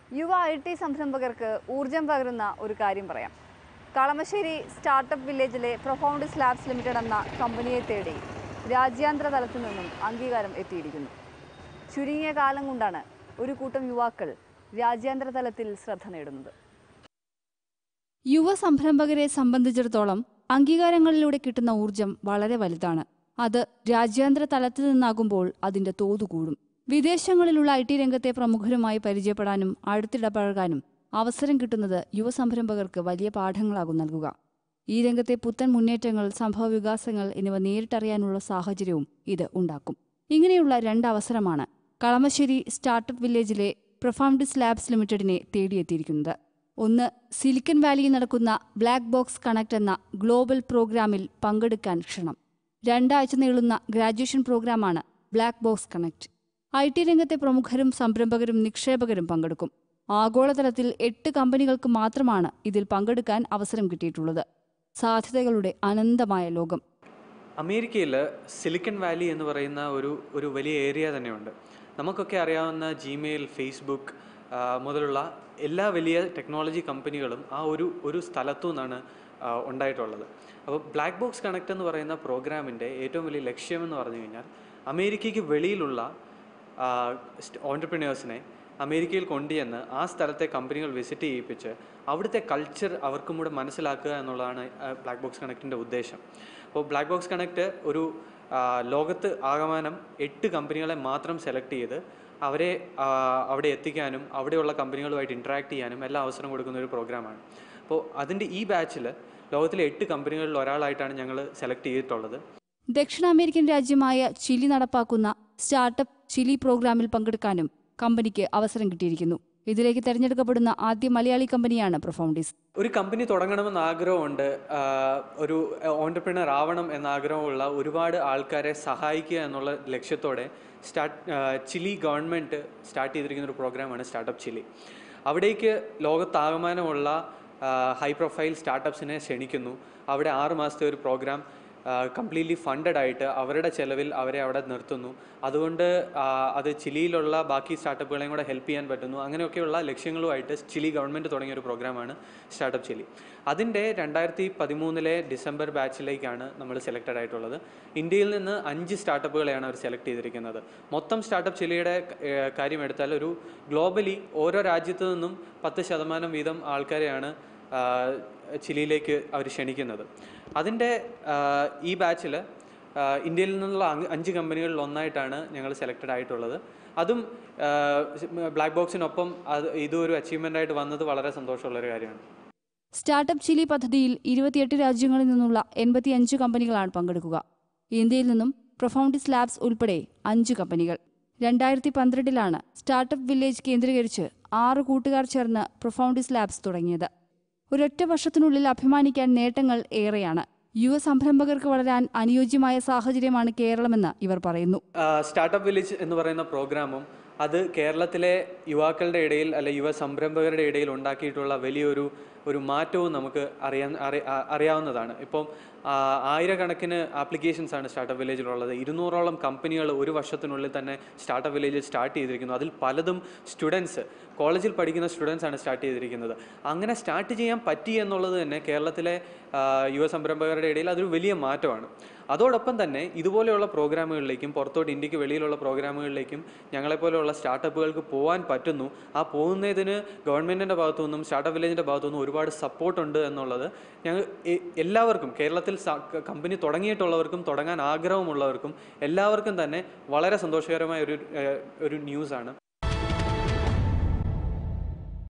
യുവ I T സംരംഭകർക്ക് ഊർജം പകരുന്ന ഒരു കാര്യം പറയാം കളമശ്ശേരി സ്റ്റാർട്ടപ്പ് വില്ലേജിലെ പ്രൊഫൗണ്ടിസ് ലാബ്സ് ലിമിറ്റഡ് എന്ന കമ്പനിയെ തേടി രാജ്യാന്തര തലത്തിൽ നിന്നും അംഗീകാരം എത്തിയിരിക്കുന്നു ചുരുങ്ങിയ കാലം കൊണ്ടാണ് ഒരു കൂട്ടം യുവാക്കൾ രാജ്യാന്തര തലത്തിൽ ശ്രദ്ധ നേടുന്നത് യുവ സംരംഭകരെ സംബന്ധിച്ചിടത്തോളം അംഗീകാരങ്ങളിലൂടെ കിട്ടുന്ന ഊർജം വളരെ വലുതാണ് അത് രാജ്യാന്തര തലത്തിൽ നിന്നാകുമ്പോൾ അതിന്റെ തോത് കൂടും വിദേശങ്ങളിലുള്ള ഐ ടി രംഗത്തെ പ്രമുഖരുമായി പരിചയപ്പെടാനും അടുത്തിടപഴകാനും അവസരം കിട്ടുന്നത് യുവ സംരംഭകർക്ക് വലിയ പാഠങ്ങളാകും നൽകുക ഈ രംഗത്തെ പുത്തൻ മുന്നേറ്റങ്ങൾ സംഭവവികാസങ്ങൾ എന്നിവ നേരിട്ടറിയാനുള്ള സാഹചര്യവും ഇത് ഉണ്ടാക്കും ഇങ്ങനെയുള്ള രണ്ട് അവസരമാണ് കളമശ്ശേരി സ്റ്റാർട്ടപ്പ് വില്ലേജിലെ പ്രൊഫാംഡിസ് ലാബ്സ് ലിമിറ്റഡിനെ തേടിയെത്തിയിരിക്കുന്നത് ഒന്ന് സിലിക്കൺ വാലിയിൽ നടക്കുന്ന ബ്ലാക്ക് ബോക്സ് കണക്ട് എന്ന ഗ്ലോബൽ പ്രോഗ്രാമിൽ പങ്കെടുക്കാൻ ക്ഷണം രണ്ടാഴ്ച നീളുന്ന ഗ്രാജുവേഷൻ പ്രോഗ്രാമാണ് black box connect I T രംഗത്തെ പ്രമുഖരും സംരംഭകരും നിക്ഷേപകരും പങ്കെടുക്കും ആഗോളതലത്തിൽ എട്ട് കമ്പനികൾക്ക് മാത്രമാണ് ഇതിൽ പങ്കെടുക്കാൻ അവസരം കിട്ടിയിട്ടുള്ളത് സാധ്യതകളുടെ അനന്തമായ ലോകം അമേരിക്കയിൽ സിലിക്കൺ വാലി എന്ന് പറയുന്ന ഒരു ഒരു വലിയ ഏരിയ തന്നെയുണ്ട് നമുക്കൊക്കെ അറിയാവുന്ന ജിമെയിൽ ഫേസ്ബുക്ക് ആ, മുതലുള്ള എല്ലാ വലിയ ടെക്നോളജി കമ്പനികളും ആ ഒരു ഒരു സ്ഥലത്തു നിന്നാണ് ആ, ഉണ്ടായിട്ടുള്ളത് അപ്പോൾ ബ്ലാക്ക് ബോക്സ് കണക്ട് എന്ന് പറയുന്ന പ്രോഗ്രാമിൻ്റെ ഏറ്റവും വലിയ ലക്ഷ്യമെന്ന് പറഞ്ഞു കഴിഞ്ഞാൽ അമേരിക്കയ്ക്ക് വെളിയിലുള്ള ഓൺടർപ്രിനേഴ്സിനെ അമേരിക്കയിൽ കൊണ്ടുചെന്ന് ആ സ്ഥലത്തെ കമ്പനികൾ വിസിറ്റ് ചെയ്യിപ്പിച്ച് അവിടുത്തെ കൾച്ചർ അവർക്കും കൂടെ മനസ്സിലാക്കുക എന്നുള്ളതാണ് ബ്ലാക്ക് ബോക്സ് കണക്റ്റിൻ്റെ ഉദ്ദേശം അപ്പോൾ ബ്ലാക്ക് ബോക്സ് കണക്റ്റ് ഒരു ആ, ലോകത്ത് ആകമാനം എട്ട് കമ്പനികളെ മാത്രം സെലക്ട് ചെയ്ത് അവരെ ആ, അവിടെ എത്തിക്കാനും അവിടെയുള്ള കമ്പനികളുമായിട്ട് ഇൻട്രാക്ട് ചെയ്യാനും എല്ലാ അവസരം കൊടുക്കുന്ന ഒരു പ്രോഗ്രാമാണ് അപ്പോൾ അതിൻ്റെ ഈ ബാച്ചിൽ ലോകത്തിലെ എട്ട് കമ്പനികളിൽ ഒരാളായിട്ടാണ് ഞങ്ങൾ സെലക്ട് ചെയ്തിട്ടുള്ളത് ദക്ഷിണ അമേരിക്കൻ രാജ്യമായ ചിലി നടപ്പാക്കുന്ന സ്റ്റാർട്ടപ്പ് ചിലി പ്രോഗ്രാമിൽ പങ്കെടുക്കാനും കമ്പനിക്ക് അവസരം കിട്ടിയിരിക്കുന്നു ഇതിലേക്ക് തെരഞ്ഞെടുക്കപ്പെടുന്ന ആദ്യ മലയാളി കമ്പനിയാണ് പ്രൊഫൗണ്ടീസ് ഒരു കമ്പനി തുടങ്ങണമെന്ന് ആഗ്രഹമുണ്ട് ആ, ഒരു ഓണ്ടർപ്രിനർ ആവണം എന്ന ആഗ്രഹമുള്ള ഒരുപാട് ആൾക്കാരെ സഹായിക്കുക എന്നുള്ള ലക്ഷ്യത്തോടെ സ്റ്റാർട്ട് ചിലി ഗവൺമെൻറ് സ്റ്റാർട്ട് ചെയ്തിരിക്കുന്ന ഒരു പ്രോഗ്രാമാണ് സ്റ്റാർട്ടപ്പ് ചിലി അവിടേക്ക് ലോകത്താകമാനമുള്ള ഹൈ പ്രൊഫൈൽ സ്റ്റാർട്ടപ്സിനെ ക്ഷണിക്കുന്നു അവിടെ ആറ് മാസത്തെ ഒരു പ്രോഗ്രാം കംപ്ലീറ്റ്ലി ഫണ്ടഡ് ആയിട്ട് അവരുടെ ചെലവിൽ അവരെ അവിടെ നിർത്തുന്നു അതുകൊണ്ട് ആ, അത് ചിലിയിലുള്ള ബാക്കി സ്റ്റാർട്ടപ്പുകളെയും കൂടെ ഹെൽപ്പ് ചെയ്യാൻ പറ്റുന്നു അങ്ങനെയൊക്കെയുള്ള ലക്ഷ്യങ്ങളുമായിട്ട് ചിലി ഗവൺമെൻറ് തുടങ്ങിയ ഒരു പ്രോഗ്രാമാണ് സ്റ്റാർട്ടപ്പ് ചിലി അതിൻ്റെ രണ്ടായിരത്തി പതിമൂന്നിലെ ഡിസംബർ ബാച്ചിലേക്കാണ് നമ്മൾ സെലക്റ്റഡ് ആയിട്ടുള്ളത് ഇന്ത്യയിൽ നിന്ന് അഞ്ച് സ്റ്റാർട്ടപ്പുകളെയാണ് അവർ സെലക്ട് ചെയ്തിരിക്കുന്നത് മൊത്തം സ്റ്റാർട്ടപ്പ് ചിലിയുടെ ഏഹ്, കാര്യം എടുത്താൽ ഒരു ഗ്ലോബലി ഓരോ രാജ്യത്തു നിന്നും പത്ത് ശതമാനം വീതം ആൾക്കാരെയാണ് ആ, ചിലിയിലേക്ക് അവർ ക്ഷണിക്കുന്നത് അതിൻ്റെ ആ, ഈ ബാച്ചിൽ ഇന്ത്യയിൽ നിന്നുള്ള അങ് അഞ്ച് കമ്പനികളിൽ ഒന്നായിട്ടാണ് ഞങ്ങൾ സെലക്റ്റഡ് ആയിട്ടുള്ളത് അതും ബ്ലാക്ക് ബോക്സിനൊപ്പം അത് ഇതും ഒരു അച്ചീവ്മെൻ്റ് ആയിട്ട് വന്നത് വളരെ സന്തോഷമുള്ളൊരു കാര്യമാണ് സ്റ്റാർട്ടപ്പ് ചിലി പദ്ധതിയിൽ ഇരുപത്തിയെട്ട് രാജ്യങ്ങളിൽ നിന്നുള്ള എൺപത്തിയഞ്ച് കമ്പനികളാണ് പങ്കെടുക്കുക ഇന്ത്യയിൽ നിന്നും പ്രൊഫൗണ്ടിസ് ലാബ്സ് ഉൾപ്പെടെ അഞ്ച് കമ്പനികൾ രണ്ടായിരത്തി പന്ത്രണ്ടിലാണ് സ്റ്റാർട്ടപ്പ് വില്ലേജ് കേന്ദ്രീകരിച്ച് ആറ് കൂട്ടുകാർ ചേർന്ന് പ്രൊഫൗണ്ടിസ് ലാബ്സ് തുടങ്ങിയത് ഒരൊറ്റ വർഷത്തിനുള്ളിൽ അഭിമാനിക്കാൻ നേട്ടങ്ങൾ ഏറെയാണ് യുവ സംരംഭകർക്ക് വളരാൻ അനുയോജ്യമായ സാഹചര്യമാണ് കേരളമെന്ന് ഇവർ പറയുന്നു സ്റ്റാർട്ടപ്പ് വില്ലേജ് എന്ന് പറയുന്ന പ്രോഗ്രാമും അത് കേരളത്തിലെ യുവാക്കളുടെ ഇടയിൽ അല്ലെ യുവ സംരംഭകരുടെ ഇടയിൽ ഉണ്ടാക്കിയിട്ടുള്ള വലിയൊരു ഒരു മാറ്റവും നമുക്ക് അറിയാൻ അറി- ആ- അറിയാവുന്നതാണ് ഇപ്പം ആ, ആയിരക്കണക്കിന് ആപ്ലിക്കേഷൻസ് ആണ് സ്റ്റാർട്ടപ്പ് വില്ലേജിലുള്ളത് ഇരുന്നൂറോളം കമ്പനികൾ ഒരു വർഷത്തിനുള്ളിൽ തന്നെ സ്റ്റാർട്ടപ്പ് വില്ലേജിൽ സ്റ്റാർട്ട് ചെയ്തിരിക്കുന്നു അതിൽ പലതും സ്റ്റുഡൻസ് കോളേജിൽ പഠിക്കുന്ന സ്റ്റുഡൻസ് ആണ് സ്റ്റാർട്ട് ചെയ്തിരിക്കുന്നത് അങ്ങനെ സ്റ്റാർട്ട് ചെയ്യാൻ പറ്റി എന്നുള്ളത് തന്നെ കേരളത്തിലെ ആ, യുവ സംരംഭകരുടെ ഇടയിൽ അതൊരു വലിയ മാറ്റമാണ് അതോടൊപ്പം തന്നെ ഇതുപോലെയുള്ള പ്രോഗ്രാമുകളിലേക്കും പുറത്തോട്ട് ഇന്ത്യക്ക് വെളിയിലുള്ള പ്രോഗ്രാമുകളിലേക്കും ഞങ്ങളെപ്പോലെയുള്ള സ്റ്റാർട്ടപ്പുകൾക്ക് പോകാൻ പറ്റുന്നു ആ പോകുന്നതിന് ഗവൺമെൻറ്റിൻ്റെ ഭാഗത്തു നിന്നും സ്റ്റാർട്ടപ്പ് വില്ലേജിൻ്റെ ഭാഗത്തു നിന്നും ഒരുപാട് സപ്പോർട്ടുണ്ട് എന്നുള്ളത് ഞങ്ങൾ എ- എല്ലാവർക്കും കേരളത്തിൽ സ- ക- കമ്പനി തുടങ്ങിയിട്ടുള്ളവർക്കും തുടങ്ങാൻ ആഗ്രഹമുള്ളവർക്കും എല്ലാവർക്കും തന്നെ വളരെ സന്തോഷകരമായ ഒരു ഏഹ്, ഒരു ന്യൂസാണ്